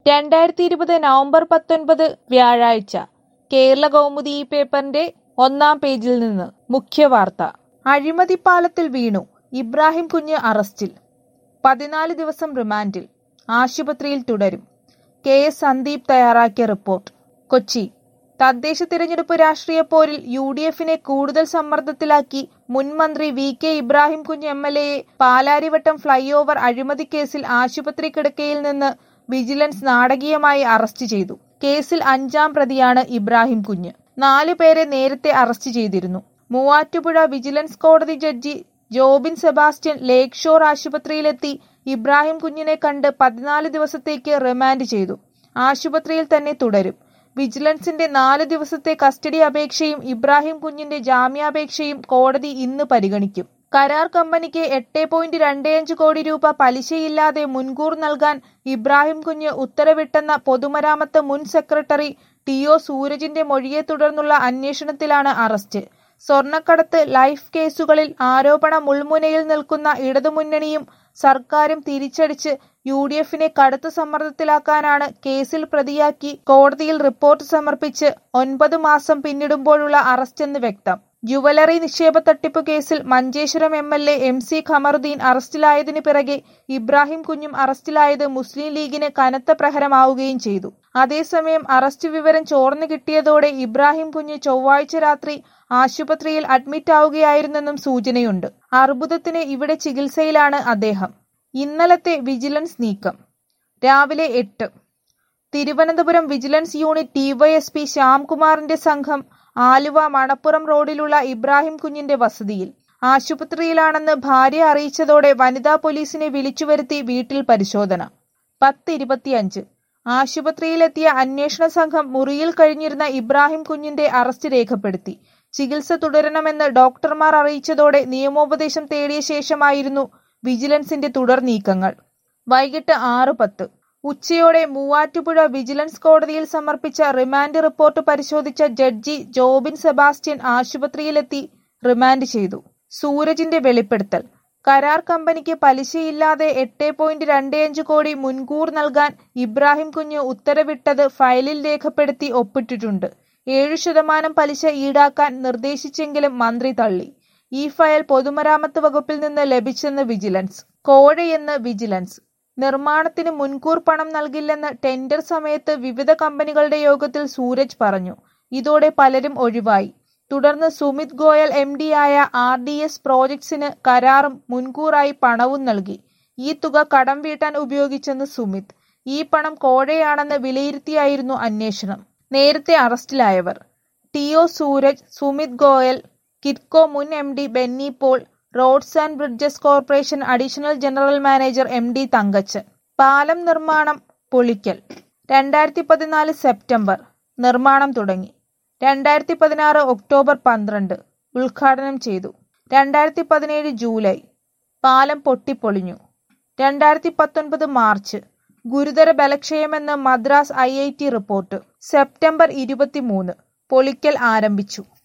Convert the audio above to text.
രണ്ടായിരത്തി ഇരുപത് നവംബർ പത്തൊൻപത് വ്യാഴാഴ്ച കേരള കൗമുദി ഈ പേപ്പറിന്റെ ഒന്നാം പേജിൽ നിന്ന് മുഖ്യവാർത്ത അഴിമതിപ്പാലത്തിൽ വീണു ഇബ്രാഹിം കുഞ്ഞ് അറസ്റ്റിൽ പതിനാല് ദിവസം റിമാൻഡിൽ ആശുപത്രിയിൽ തുടരും കെ എസ് സന്ദീപ് തയ്യാറാക്കിയ റിപ്പോർട്ട് കൊച്ചി തദ്ദേശ തിരഞ്ഞെടുപ്പ് രാഷ്ട്രീയ പോരിൽ യു ഡി എഫിനെ കൂടുതൽ സമ്മർദ്ദത്തിലാക്കി മുൻ മന്ത്രി V K Ibrahim Kunju M L എയെ പാലാരിവട്ടം ഫ്ളൈ ഓവർ അഴിമതി കേസിൽ ആശുപത്രി കിടക്കയിൽ നിന്ന് വിജിലൻസ് നാടകീയമായി അറസ്റ്റ് ചെയ്തു കേസിൽ അഞ്ചാം പ്രതിയാണ് ഇബ്രാഹിം കുഞ്ഞ് നാലു പേരെ നേരത്തെ അറസ്റ്റ് ചെയ്തിരുന്നു മൂവാറ്റുപുഴ വിജിലൻസ് കോടതി judge Jobin Sebastian Lakeshore ആശുപത്രിയിലെത്തി ഇബ്രാഹിം കുഞ്ഞിനെ കണ്ട് പതിനാല് ദിവസത്തേക്ക് റിമാൻഡ് ചെയ്തു ആശുപത്രിയിൽ തന്നെ തുടരും വിജിലൻസിന്റെ നാല് ദിവസത്തെ കസ്റ്റഡി അപേക്ഷയും ഇബ്രാഹിം കുഞ്ഞിന്റെ ജാമ്യാപേക്ഷയും കോടതി ഇന്ന് പരിഗണിക്കും കരാർ കമ്പനിക്ക് എട്ട് പോയിന്റ് രണ്ട് അഞ്ച് കോടി രൂപ പലിശയില്ലാതെ മുൻകൂർ നൽകാൻ ഇബ്രാഹിം കുഞ്ഞ് ഉത്തരവിട്ടെന്ന പൊതുമരാമത്ത് മുൻ സെക്രട്ടറി ടി ഒ സൂരജിന്റെ മൊഴിയെ തുടർന്നുള്ള അന്വേഷണത്തിലാണ് അറസ്റ്റ് സ്വർണ്ണക്കടത്ത് ലൈഫ് കേസുകളിൽ ആരോപണ മുൾമുനയിൽ നിൽക്കുന്ന ഇടതുമുന്നണിയും സർക്കാരും തിരിച്ചടിച്ച് യു ഡി എഫിനെ കടുത്ത സമ്മർദ്ദത്തിലാക്കാനാണ് കേസിൽ പ്രതിയാക്കി കോടതിയിൽ റിപ്പോർട്ട് സമർപ്പിച്ച് ഒൻപത് മാസം പിന്നിടുമ്പോഴുള്ള അറസ്റ്റെന്ന് വ്യക്തം ജുവലറി നിക്ഷേപ തട്ടിപ്പ് കേസിൽ Manjeshwaram M L A M C Kamaruddin അറസ്റ്റിലായതിനു പിറകെ ഇബ്രാഹിം കുഞ്ഞും അറസ്റ്റിലായത് മുസ്ലിം ലീഗിന് കനത്ത പ്രഹരമാവുകയും ചെയ്തു അതേസമയം അറസ്റ്റ് വിവരം ചോർന്നു കിട്ടിയതോടെ ഇബ്രാഹിം കുഞ്ഞ് ചൊവ്വാഴ്ച രാത്രി ആശുപത്രിയിൽ അഡ്മിറ്റ് ആവുകയായിരുന്നെന്നും സൂചനയുണ്ട് അർബുദത്തിന് ഇവിടെ ചികിത്സയിലാണ് അദ്ദേഹം ഇന്നലത്തെ വിജിലൻസ് നീക്കം രാവിലെ എട്ട് തിരുവനന്തപുരം വിജിലൻസ് യൂണിറ്റ് ഡിവൈഎസ്പി ശ്യാംകുമാറിന്റെ സംഘം ആലുവ മണപ്പുറം റോഡിലുള്ള ഇബ്രാഹിം കുഞ്ഞിന്റെ വസതിയിൽ ആശുപത്രിയിലാണെന്ന് ഭാര്യ അറിയിച്ചതോടെ വനിതാ പോലീസിനെ വിളിച്ചുവരുത്തി വീട്ടിൽ പരിശോധന പത്ത് ഇരുപത്തിയഞ്ച് ആശുപത്രിയിലെത്തിയ അന്വേഷണ സംഘം മുറിയിൽ കഴിഞ്ഞിരുന്ന ഇബ്രാഹിം കുഞ്ഞിന്റെ അറസ്റ്റ് രേഖപ്പെടുത്തി ചികിത്സ തുടരണമെന്ന് ഡോക്ടർമാർ അറിയിച്ചതോടെ നിയമോപദേശം തേടിയ ശേഷമായിരുന്നു വിജിലൻസിന്റെ തുടർ നീക്കങ്ങൾ വൈകിട്ട് ആറ് പത്ത് ഉച്ചയോടെ മൂവാറ്റുപുഴ വിജിലൻസ് കോടതിയിൽ സമർപ്പിച്ച റിമാൻഡ് റിപ്പോർട്ട് പരിശോധിച്ച ജഡ്ജി ജോബിൻ സെബാസ്റ്റ്യൻ ആശുപത്രിയിലെത്തി റിമാൻഡ് ചെയ്തു സൂരജിന്റെ വെളിപ്പെടുത്തൽ കരാർ കമ്പനിക്ക് പലിശയില്ലാതെ എട്ട് പോയിന്റ് രണ്ട് അഞ്ച് കോടി മുൻകൂർ നൽകാൻ ഇബ്രാഹിം കുഞ്ഞ് ഉത്തരവിട്ടത് ഫയലിൽ രേഖപ്പെടുത്തി ഒപ്പിട്ടിട്ടുണ്ട് ഏഴു ശതമാനം പലിശ ഈടാക്കാൻ നിർദ്ദേശിച്ചെങ്കിലും മന്ത്രി തള്ളി ഈ ഫയൽ പൊതുമരാമത്ത് വകുപ്പിൽ നിന്ന് ലഭിച്ചെന്ന് വിജിലൻസ് കോഴയെന്ന് വിജിലൻസ് നിർമ്മാണത്തിന് മുൻകൂർ പണം നൽകില്ലെന്ന് ടെൻഡർ സമയത്ത് വിവിധ കമ്പനികളുടെ യോഗത്തിൽ സൂരജ് പറഞ്ഞു ഇതോടെ പലരും ഒഴിവായി തുടർന്ന് സുമിത് ഗോയൽ എം ആയ ആർ ഡി എസ് പ്രോജക്ട്സിന് കരാറും മുൻകൂറായി പണവും നൽകി ഈ തുക കടം വീട്ടാൻ ഉപയോഗിച്ചെന്ന് സുമിത് ഈ പണം കോഴയാണെന്ന് വിലയിരുത്തിയായിരുന്നു അന്വേഷണം നേരത്തെ അറസ്റ്റിലായവർ ടി ഒ സൂരജ് സുമിത് ഗോയൽ കിറ്റ്കോ മുൻ M D Benny Paul roads and bridges corporation additional general manager M D Thankachan പാലം നിർമ്മാണം പൊളിക്കൽ രണ്ടായിരത്തി പതിനാല് സെപ്റ്റംബർ നിർമ്മാണം തുടങ്ങി രണ്ടായിരത്തി പതിനാറ് ഒക്ടോബർ പന്ത്രണ്ട് ഉദ്ഘാടനം ചെയ്തു രണ്ടായിരത്തി പതിനേഴ് ജൂലൈ പാലം പൊട്ടിപ്പൊളിഞ്ഞു രണ്ടായിരത്തി പത്തൊൻപത് മാർച്ച് ഗുരുതര ബലക്ഷയമെന്ന് Madras I I T report September ഇരുപത്തിമൂന്ന് പൊളിക്കൽ ആരംഭിച്ചു